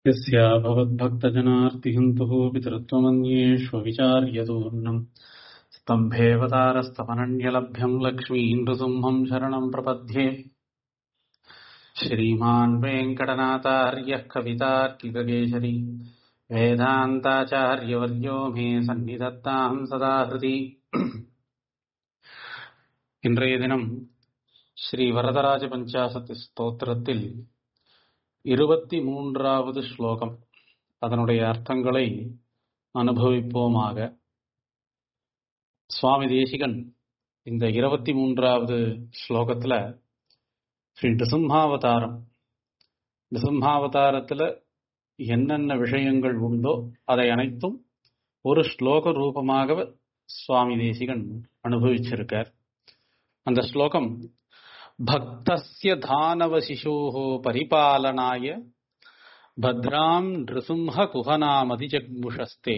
यस्या भवद्भक्तजनार्तिहन्तुः पितृत्वमन्येष्वविचार्यदूर्णम् स्तम्भेऽवतारस्तमनन्यलभ्यम् लक्ष्मीम् नृसिंहम् शरणम् प्रपद्ये श्रीमान् वेङ्कटनाथार्यः कवितार्किककेशरी वेदान्ताचार्यवर्यो मे सन्निधत्ताम् सदा हृदि இன்றைய தினம் ஸ்ரீ வரதராஜ பஞ்சாசத் ஸ்தோத்திரத்தில் இருபத்தி மூன்றாவது ஸ்லோகம் அதனுடைய அர்த்தங்களை அனுபவிப்போமாக சுவாமி தேசிகன் இந்த இருபத்தி மூன்றாவது ஸ்லோகத்துல ஸ்ரீ நிருசிம்ஹாவதாரம் நிருசிம்ஹாவதாரத்துல என்னென்ன விஷயங்கள் உண்டோ அதை அனைத்தும் ஒரு ஸ்லோக ரூபமாக சுவாமி தேசிகன் அனுபவிச்சிருக்கார் அந்த ஸ்லோகம் பக்தஸ்ய தானவசிஷோः परिपालनाय भद्राम् नृसिंहकुहनामधिजग्मुषस्ते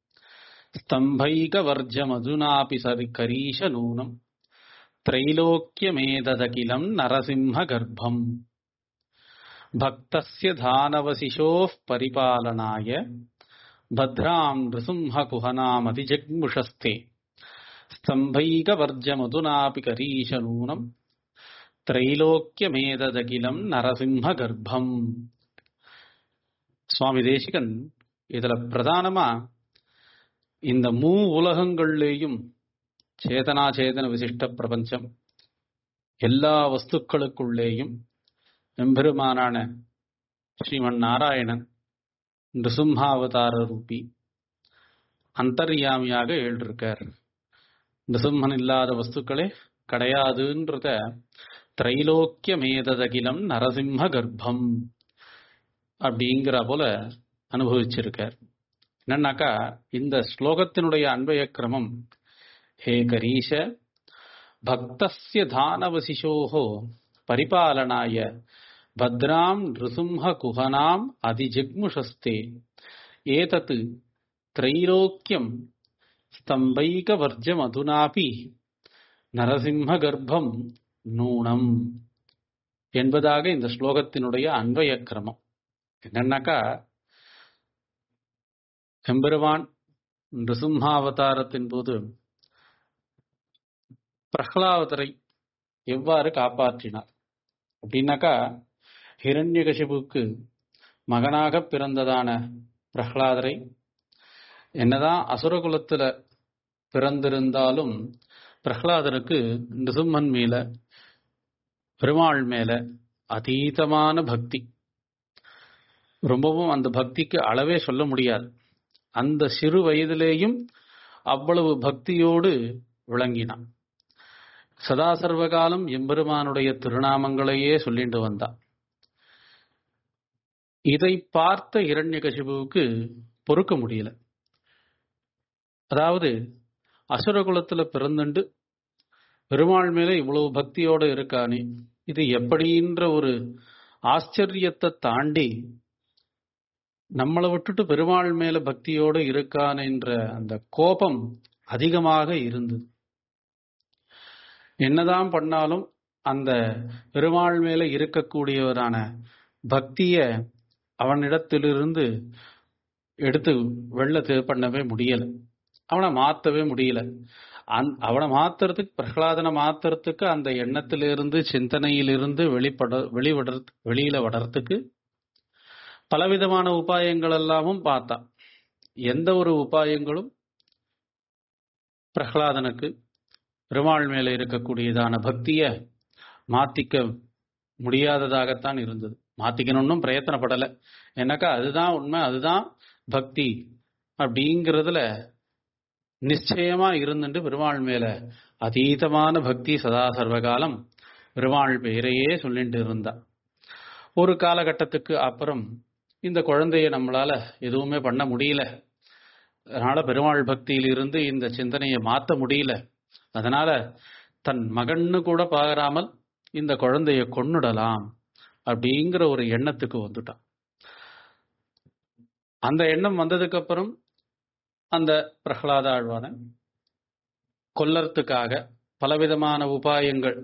स्तम्भैकवर्जमधुनापि करीशनूनम् त्रैलोक्यमेददखिलम् नरसिंहगर्भम् भक्तस्य धानवशिशोः परिपालनाय भद्राम् नृसिंहकुहनामधिजग्मुषस्ते स्तम्भैकवर्जमधुनापि करीशनूनम् திரைலோக்கியமேததகிலம் நரசிம்மகர்ப்பம் சுவாமி தேசிகன் இதுல பிரதானமா இந்த மூ உலகங்கள்லேயும் சேதனா சேதன விசிஷ்ட பிரபஞ்சம் எல்லா வஸ்துக்களுக்குள்ளேயும் எம்பெருமானான ஸ்ரீமன் நாராயணன் நிருசிம்ஹாவதார ரூபி அந்தர்யாமியாக எழுதிருக்கார் நிருசிம்மன் இல்லாத வஸ்துக்களே கிடையாதுன்றத திரைலோக்கியமேததகிலம் நரசிம்ம கர்ப்பம் அப்படிங்கிற போல அனுபவிச்சிருக்கார் என்னன்னாக்கா இந்த ஸ்லோகத்தினுடைய அன்பய கிரமம் ஹே கரீஷ பக்தஸ்ய தானவசிஷோஹோ பரிபாலனாய பத்ராம் நிருசிம்ஹ குஹனாம் அதிஜிக்முஷஸ்தே ஏதத் திரைலோக்கியம் ஸ்தம்பைகவர்ஜமதுனாபி நரசிம்ம கர்ப்பம் நூனம் என்பதாக இந்த ஸ்லோகத்தினுடைய அன்வய கிரமம் என்னன்னாக்கா எம்பெருவான் நிருசிம்ஹாவதாரத்தின் போது பிரஹ்லாவதரை எவ்வாறு காப்பாற்றினார் அப்படின்னாக்கா ஹிரண்யகசிபுக்கு மகனாக பிறந்ததான பிரஹ்லாதரை என்னதான் அசுரகுலத்துல பிறந்திருந்தாலும் பிரஹ்லாதனுக்கு நிருசிம்மன் மேல பெருமாள் மேல அதீதமான பக்தி ரொம்பவும் அந்த பக்திக்கு அளவே சொல்ல முடியாது அந்த சிறு வயதிலேயும் அவ்வளவு பக்தியோடு விளங்கினான் சதா சர்வகாலம் எம்பெருமானுடைய திருநாமங்களையே சொல்லிட்டு வந்தான் இதை பார்த்த இரண்யகசிபுவுக்கு பொறுக்க முடியல அதாவது அசுரகுலத்துல பிறந்துண்டு பெருமாள் மேல இவ்வளவு பக்தியோட இருக்கானே இது எப்படின்ற ஒரு ஆச்சரியத்தை தாண்டி நம்மளை விட்டுட்டு பெருமாள் மேல பக்தியோடு இருக்கான் என்ற அந்த கோபம் அதிகமாக இருந்தது என்னதான் பண்ணாலும் அந்த பெருமாள் மேல இருக்கக்கூடியவரான பக்திய அவனிடத்திலிருந்து எடுத்து வெள்ள பண்ணவே முடியல அவனை மாத்தவே முடியல அந் அவனை மாத்துறதுக்கு பிரகலாதனை மாத்துறதுக்கு அந்த எண்ணத்திலிருந்து சிந்தனையிலிருந்து வெளிப்பட வெளிவிட வெளியில வடறதுக்கு பலவிதமான உபாயங்கள் எல்லாமும் பார்த்தான் எந்த ஒரு உபாயங்களும் பிரகலாதனுக்கு பெருமாள் மேல இருக்கக்கூடியதான பக்திய மாத்திக்க முடியாததாகத்தான் இருந்தது மாத்திக்கணும்னு பிரயத்தனப்படலை எனக்கா அதுதான் உண்மை அதுதான் பக்தி அப்படிங்கிறதுல நிச்சயமா இருந்துட்டு பெருமாள் மேல அதீதமான பக்தி சதா சர்வகாலம் பெருமாள் பெயரையே சொல்லிட்டு இருந்தா ஒரு காலகட்டத்துக்கு அப்புறம் இந்த குழந்தைய நம்மளால எதுவுமே பண்ண முடியல அதனால பெருமாள் பக்தியிலிருந்து இந்த சிந்தனையை மாத்த முடியல அதனால தன் மகன்னு கூட பாராமல் இந்த குழந்தைய கொன்னுடலாம் அப்படிங்கிற ஒரு எண்ணத்துக்கு வந்துட்டான் அந்த எண்ணம் வந்ததுக்கு அப்புறம் அந்த பிரகலாத ஆழ்வான கொல்லறதுக்காக பலவிதமான உபாயங்கள்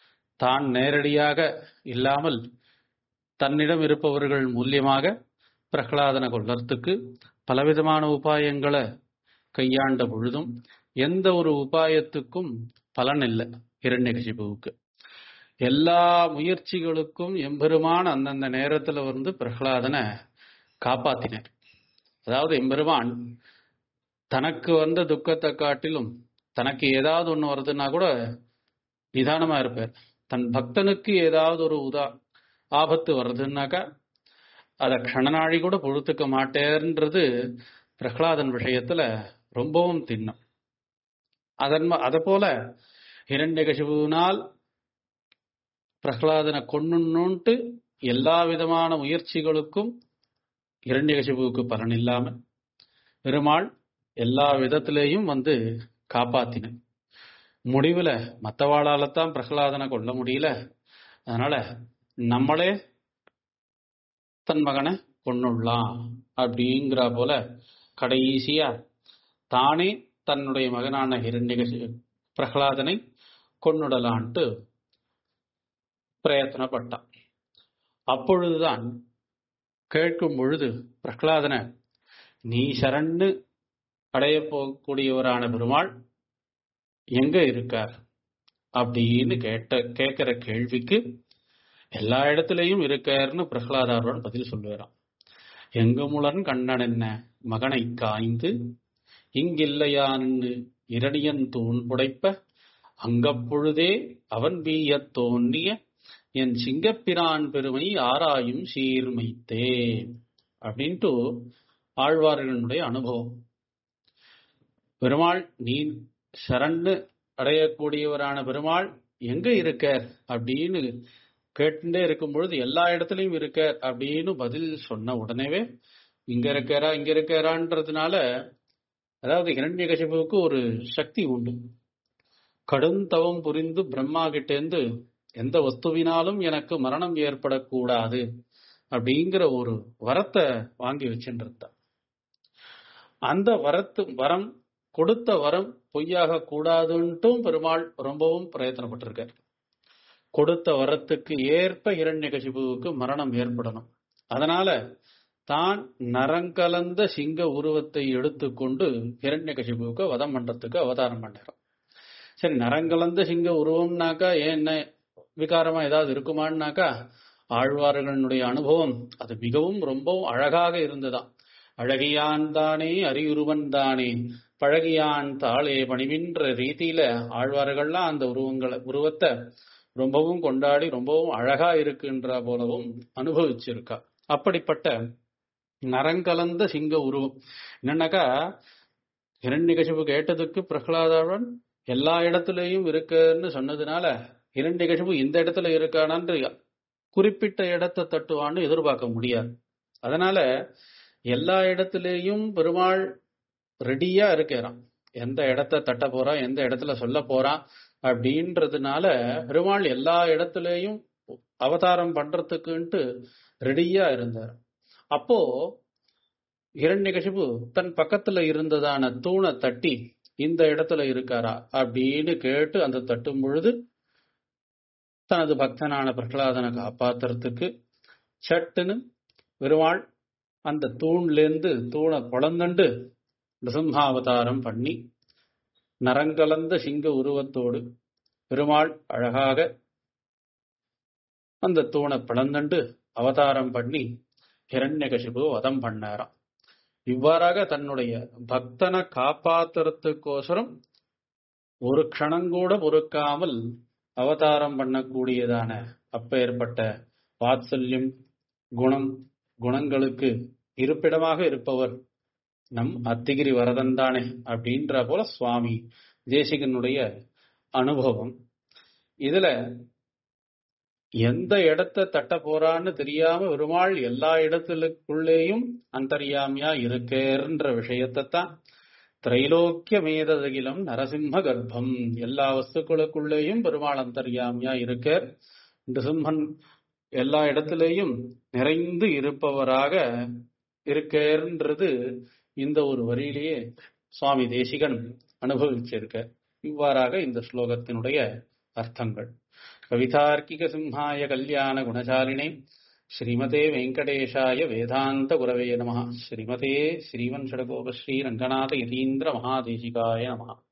தான் நேரடியாக இல்லாமல் தன்னிடம் இருப்பவர்கள் மூலியமாக பிரகலாதனை கொல்லறதுக்கு பலவிதமான உபாயங்களை கையாண்ட பொழுதும் எந்த ஒரு உபாயத்துக்கும் பலன் இல்லை இரண்யகசிபுவுக்கு எல்லா முயற்சிகளுக்கும் எம்பெருமான் அந்தந்த நேரத்துல வந்து பிரகலாதனை காப்பாத்தினார் அதாவது எம்பெருமான் தனக்கு வந்த துக்கத்தை காட்டிலும் தனக்கு ஏதாவது ஒண்ணு வருதுன்னா கூட நிதானமா இருப்பார் தன் பக்தனுக்கு ஏதாவது ஒரு உதா ஆபத்து வருதுன்னாக்கா அதை க்ஷணநாழி கூட பொறுத்துக்க மாட்டேன்றது பிரகலாதன் விஷயத்துல ரொம்பவும் திண்ணம் அதன் அதை போல இரண்யகசிபுவினால் பிரகலாதனை கொன்னுன்னுட்டு எல்லா விதமான முயற்சிகளுக்கும் இரண்யகசிபுவுக்கு பலன் இல்லாம பெருமாள் எல்லா விதத்திலேயும் வந்து காப்பாத்தின முடிவுல மற்றவாளால தான் பிரகலாதனை கொல்ல முடியல அதனால நம்மளே தன் மகனை கொன்னுடலாம் அப்படிங்கிற போல கடைசியா தானே தன்னுடைய மகனான ஹிரண்யகசி பிரகலாதனை கொன்னுடலான்ட்டு பிரயத்தனப்பட்டான் அப்பொழுதுதான் கேட்கும் பொழுது பிரகலாதனை நீ சரண்டு அடைய போகக்கூடியவரான பெருமாள் எங்க இருக்கார் அப்படின்னு கேட்ட கேட்கிற கேள்விக்கு எல்லா இடத்துலயும் இருக்காருன்னு பிரகலாதாரோட பதில் சொல்லுவாராம் எங்குமுலன் கண்ணன் என்ன மகனை காய்ந்து இங்கில்லையான்னு இரணியன் தூண் புடைப்ப அங்கப்பொழுதே அவன் வீயத் தோன்றிய என் சிங்கப்பிரான் பெருமை ஆராயும் சீர்மைத்தே அப்படின்ட்டு ஆழ்வார்களுடைய அனுபவம் பெருமாள் நீ சரண்டு அடையக்கூடியவரான பெருமாள் எங்க இருக்கார் அப்படின்னு கேட்டுட்டே இருக்கும் பொழுது எல்லா இடத்துலயும் இருக்கார் அப்படின்னு பதில் சொன்ன உடனேவே இங்க இருக்காரா இங்க இருக்காரான்றதுனால அதாவது இரண்யகசிபுவுக்கு ஒரு சக்தி உண்டு கடும் தவம் புரிந்து பிரம்மா கிட்டேந்து எந்த வஸ்துவினாலும் எனக்கு மரணம் ஏற்படக்கூடாது அப்படிங்கிற ஒரு வரத்தை வாங்கி வச்சுருந்தான் அந்த வரத்து வரம் கொடுத்த வரம் பொய்யாக கூடாதுன்ட்டும் பெருமாள் ரொம்பவும் பிரயத்தனப்பட்டிருக்கார் கொடுத்த வரத்துக்கு ஏற்ப இரண்யகசிபுவுக்கு மரணம் ஏற்படணும் அதனால தான் நரங்கலந்த சிங்க உருவத்தை எடுத்துக்கொண்டு இரண்யகசிபுவுக்கு வதம் பண்றதுக்கு அவதாரம் பண்ணாராம் சரி நரங்கலந்த சிங்க உருவம்னாக்கா ஏன் என்ன விகாரமா ஏதாவது இருக்குமான்னாக்கா ஆழ்வார்களுடைய அனுபவம் அது மிகவும் ரொம்பவும் அழகாக இருந்ததாம் அழகியான் தானே அரியுருவன் தானே பழகியான் தாளே பணிவின்ற ரீதியில ஆழ்வார்கள்லாம் அந்த உருவங்களை உருவத்தை ரொம்பவும் கொண்டாடி ரொம்பவும் அழகா இருக்குன்ற போலவும் அனுபவிச்சிருக்கா அப்படிப்பட்ட நரங்கலந்த சிங்க உருவம் என்னன்னாக்கா இரண்யகசிபு கேட்டதுக்கு பிரகலாதவன் எல்லா இடத்துலயும் இருக்குன்னு சொன்னதுனால இரண்யகசிபு இந்த இடத்துல இருக்கானான்னு குறிப்பிட்ட இடத்தை தட்டுவான்னு எதிர்பார்க்க முடியாது அதனால எல்லா இடத்துலயும் பெருமாள் ரெடியா இருக்கிறான் எந்த இடத்த தட்ட போறான் எந்த இடத்துல சொல்ல போறான் அப்படின்றதுனால பெருமாள் எல்லா இடத்துலயும் அவதாரம் பண்றதுக்குன்ட்டு ரெடியா இருந்தார் அப்போ இரண்யகசிபு தன் பக்கத்துல இருந்ததான தூணை தட்டி இந்த இடத்துல இருக்காரா அப்படின்னு கேட்டு அந்த தட்டும் பொழுது தனது பக்தனான பிரகலாதனை காப்பாத்துறதுக்கு சட்டுன்னு பெருமாள் அந்த தூண்ல இருந்து தூணை பொழந்துண்டு நிருசிம்ஹாவதாரம் பண்ணி நரங்கலந்த சிங்க உருவத்தோடு பெருமாள் அழகாக அந்த தூணை பிளந்துண்டு அவதாரம் பண்ணி ஹிரண்யகசிபு வதம் பண்ணாராம் இவ்வாறாக தன்னுடைய பக்தனை காப்பாத்துறதுக்கோசரம் ஒரு க்ஷணங்கூட பொறுக்காமல் அவதாரம் பண்ணக்கூடியதான அப்பேற்பட்ட வாத்சல்யம் குணம் குணங்களுக்கு இருப்பிடமாக இருப்பவர் நம் அத்திகிரி வரதன் தானே அப்படின்ற போல சுவாமி தேசிகனுடைய அனுபவம் இதுல எந்த இடத்த தட்ட போறான்னு தெரியாம பெருமாள் எல்லா இடத்துக்குள்ளேயும் அந்தர்யாமியா இருக்கேன்ற விஷயத்தை தான் திரைலோக்கிய மேதகிலம் நரசிம்ம கர்ப்பம் எல்லா வஸ்துக்களுக்குள்ளேயும் பெருமாள் அந்தர்யாமியா இருக்கார் நிருசிம்மன் எல்லா இடத்திலேயும் நிறைந்து இருப்பவராக இருக்கேன்றது இந்த ஒரு வரியிலேயே சுவாமி தேசிகன் அனுபவிச்சிருக்க இவ்வாறாக இந்த ஸ்லோகத்தினுடைய அர்த்தங்கள் கவிதார்க்கிக சிம்ஹாய கல்யாண குணசாலினே ஸ்ரீமதே வெங்கடேஷாய வேதாந்த குரவே நம ஸ்ரீமதே ஸ்ரீவன் ஷடகோபஸ்ரீ ரங்கநாத யதீந்திர மகாதேசிகாய நம